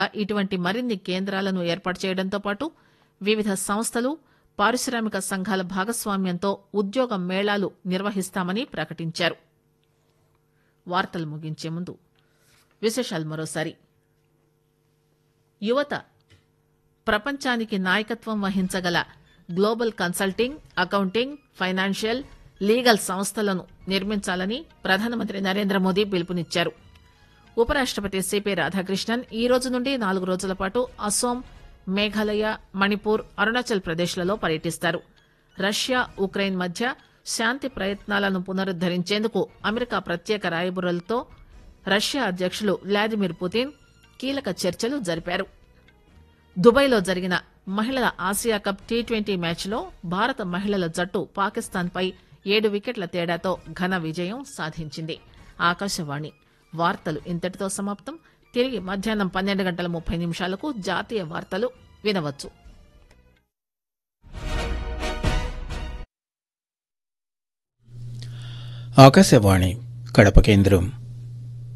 ఇటువంటి మరిన్ని కేంద్రాలను ఏర్పాటు చేయడంతో పాటు వివిధ సంస్థలు పారిశ్రామిక సంఘాల భాగస్వామ్యంతో ఉద్యోగ మేళాలు నిర్వహిస్తామని ప్రకటించారు వార్తలు ముగించే ముందు విశేషాలు మరోసారి యువత ప్రపంచానికి నాయకత్వం వహించగల global consulting accounting financial legal సంస్థలను నిర్మించాలని ప్రధానమంత్రి నరేంద్ర మోదీ పిలుపునిచ్చారు ఉపరాష్టపతి సిపి రాధాకృష్ణన్ ఈ రోజు నుండి నాలుగు రోజుల పాటు అసోం మేఘాలయ మణిపూర్ అరుణాచల్ ప్రదేశ్లలో పర్యటిస్తారు రష్యా ఉక్రెయిన్ మధ్య శాంతి ప్రయత్నాలను పునరుద్దరించేందుకు అమెరికా ప్రత్యేక రాయబురులతో రష్యా అధ్యక్షులు వ్లాదిమిర్ పుతిన్ కీలక చర్చలు జరిపారు దుబాయ్లో జరిగిన మహిళల ఆసియా కప్ టీ ట్వంటీ మ్యాచ్లో భారత మహిళల జట్టు పాకిస్తాన్పై ఏడు వికెట్ల తేడాతో ఘన విజయం సాధించింది ఆకాశవాణి వార్తలు ఇంతటితో సమాప్తం తిరిగి మధ్యాహ్నం పన్నెండు గంటల ముప్పై నిమిషాలకు జాతీయ వార్తలు వినవచ్చు ఆకాశవాణి కడప కేంద్రం